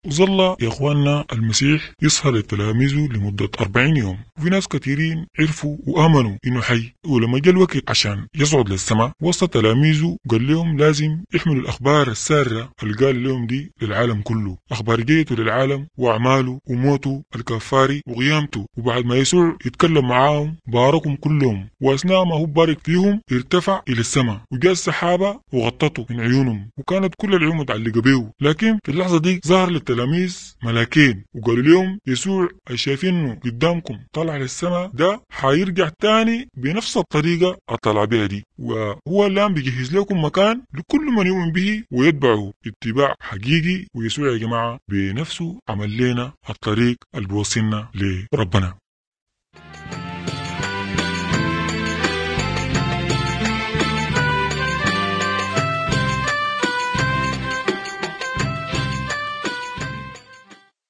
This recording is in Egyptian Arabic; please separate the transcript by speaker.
Speaker 1: وظل يا اخواننا المسيح يظهر لتلاميذه لمدة 40 يوم وفي ناس كثيرين عرفوا وآمنوا إنه حي ولما جاء الوقت عشان يصعد للسماء وسط تلاميذه قال لهم لازم يحملوا الأخبار السارة اللي قال لهم دي للعالم كله أخبار جيته للعالم وأعماله وموته الكفاري وقيامته وبعد ما يسوع يتكلم معاهم باركهم كلهم وأثناء ما هو بارك فيهم ارتفع إلى السماء وجاء السحابة وغطته من عيونهم وكانت كل العيون متعلقة به لكن في اللحظة دي ظهر للتلاميذ ملاكين وقالوا لهم يسوع شايفينه قدامكم طلع للسماء ده حيرجع تاني بنفس الطريقة الطلع بها دي وهو الآن بيجهز لكم مكان لكل من يؤمن به ويتبعه اتباع حقيقي ويسوع يا جماعة بنفسه عمل لنا الطريق اللي بيوصلنا لربنا